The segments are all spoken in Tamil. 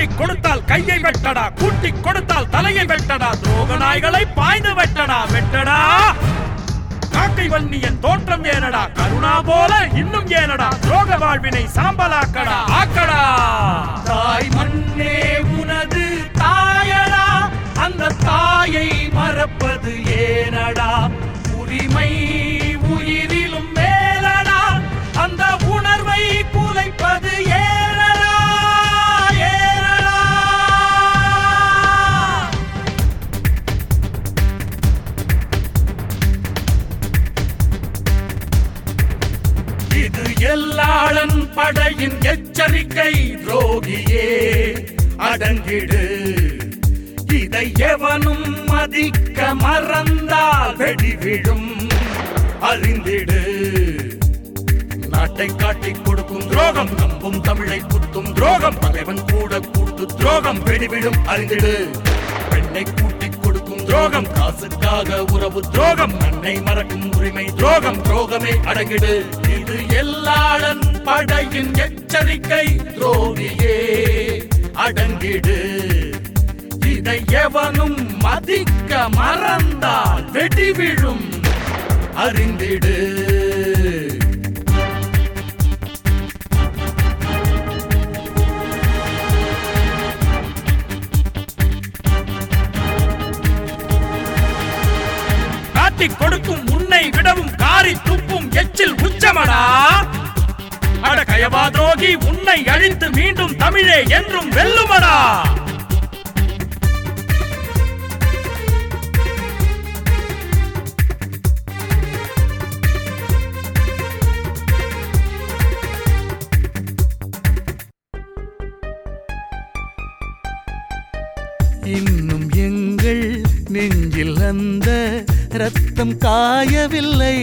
காட்டி கொடுத்தால் கையை வெட்டடா கூட்டி கொடுத்தால் தலையை வெட்டடா துரோக நாய்களை பாய்ந்து வெட்டடா வெட்டடா காக்கை வன்னியன் தோற்றம் ஏனடா கருணா போல இன்னும் ஏனடா துரோக வாழ்வினை சாம்பலாக்கடா ஆக்கடா தாய் மண்ணே உனது தாயடா அந்த தாயை மறப்பது ஏனடா உரிமை உயிரிலும் மேலடா அந்த உணர்வை குலைப்பது ஏனடா ஏனடா இது எல்லாளன் படையின் எச்சரிக்கை துரோகியே அடங்கிடு இதை எவனும் மதிக்க மறந்தால் வெடி விழும் அறிந்திடு நாட்டை காட்டிக் கொடுக்கும் துரோகம் நம்பும் தமிழை குத்தும் துரோகம் பகைவன் கூட கூட்டு துரோகம் வெடிவிடும் அறிந்திடு பெண்ணை கூட்டிக் கொடுக்கும் துரோகம் காசுக்காக உறவு துரோகம் மண்ணை மறக்கும் உரிமை துரோகம் துரோகமே அடங்கிடு இது எல்லாளன் படையின் எச்சரிக்கை துரோகியே அடங்கிடு இதை எவனும் மதிக்க மறந்தால் வெடி விழும் அறிந்திடு காட்டிக் கொடுக்கும் உன்னை விடவும் காரி துப்பும் எச்சில் உச்சமடா அட கயவா துரோகி உன்னை அழித்து மீண்டும் தமிழே என்றும் வெல்லுமடா இன்னும் எங்கள் நெஞ்சில் அந்த ரத்தம் காயவில்லை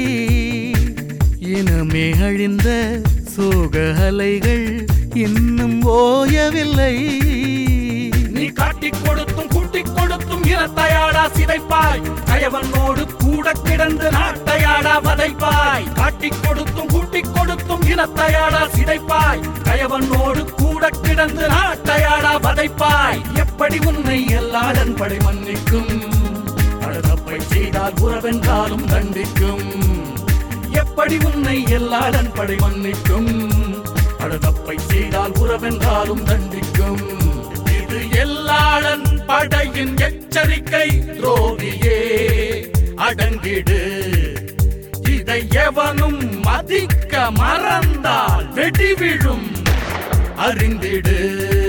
இனமே அழிந்த சோக அலைகள் இன்னும் ஓயவில்லை நீ காட்டிக் கொடுத்தும் கூட்டிக் கொடுத்தும் இனத்தையாடா சிதைப்பாய் கயவனோடு கூட கிடந்து நாட்டையாடா வதைப்பாய் காட்டிக் கொடுத்தும் கூட்டிக் கொடுத்தும் இனத்தையாடா சிதைப்பாய் கயவனோடு கூட கிடந்து நாட்டையாடா வதைப்பாய் எப்படி உன்னை எல்லாடன் படை மன்னிக்கும் அழகப்பை செய்தால் உறவென்றாலும் தண்டிக்கும் எப்படி உன்னை எல்லாடன் படை மன்னிக்கும் அழகப்பை செய்தால் உறவென்றாலும் தண்டிக்கும் இது எல்லாளன் படையின் எச்சரிக்கை துரோகியே அடங்கிடு இதை எவனும் மதிக்க மறந்தால் வெடி விழும் அறிந்திடு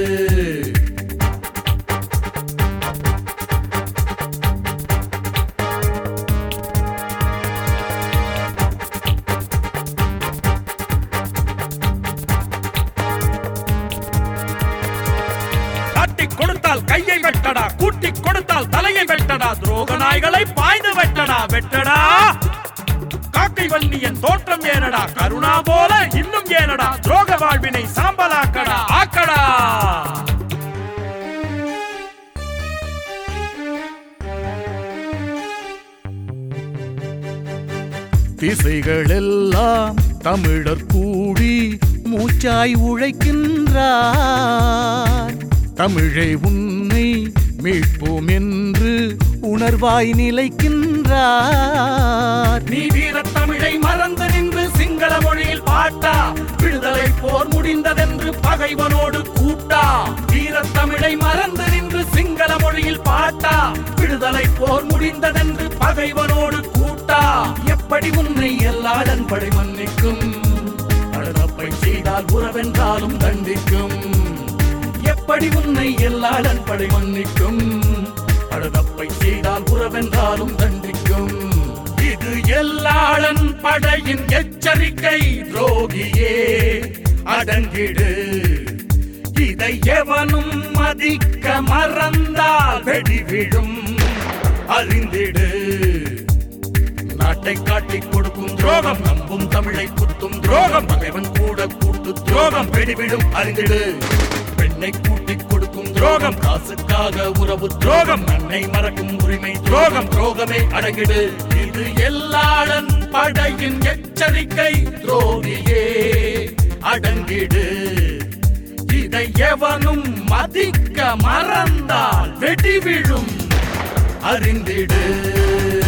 காட்டிக் கொடுத்தால் கையை வெட்டடா கூட்டிக் கொடுத்தால் தலையை வெட்டடா துரோக நாய்களை பாய்ந்து வெட்டடா வெட்டடா காக்கை வன்னியன் தோற்றம் ஏனடா கருணா போல இன்னும் ஏனடா துரோக வாழ்வினை சாம்பலாக்கடா ஆக்கடா திசைகளெல்லாம் தமிழர் கூடி மூச்சாய் உழைக்கின்றார் தமிழை உன்னை மீட்போம் என்று உணர்வாய் நிலைக்கின்றார் நீ வீரத் தமிழை மறந்து நின்று சிங்கள மொழியில் பாட்டா விடுதலை போர் முடிந்ததென்று பகைவனோடு கூட்டா வீரத் தமிழை மறந்து நின்று சிங்கள மொழியில் பாட்டா விடுதலை போர் முடிந்ததென்று பகைவனோடு கூட்டா எப்படி உன்னை எல்லாடன் படை மன்னிக்கும் அழகப்பை செய்தால் உறவென்றாலும் தண்டிக்கும் எப்படி உன்னை எல்லாடன் படை மன்னிக்கும் அழகப்பை செய்தால் உறவென்றாலும் தண்டிக்கும் இது எல்லாளன் படையின் எச்சரிக்கை துரோகியே அடங்கிடு இதை எவனும் மதிக்க மறந்தால் வெடி விழும் அறிந்திடு நாட்டை காட்டிக் கொடுக்கும் துரோகம் நம்பும் தமிழை குத்தும் துரோகம் பகைவன் கூட கூட்டு துரோகம் வெடிவிடும் அறிந்திடு பெண்ணை கூட்டிக் கொடுக்கும் துரோகம் காசுக்காக உறவு துரோகம் மண்ணை மறக்கும் உரிமை துரோகம் துரோகமே அடங்கிடு இது எல்லாளன் படையின் எச்சரிக்கை துரோகியே அடங்கிடு இதை இதை எவனும் மதிக்க மறந்தால் வெடி விழும் அறிந்திடு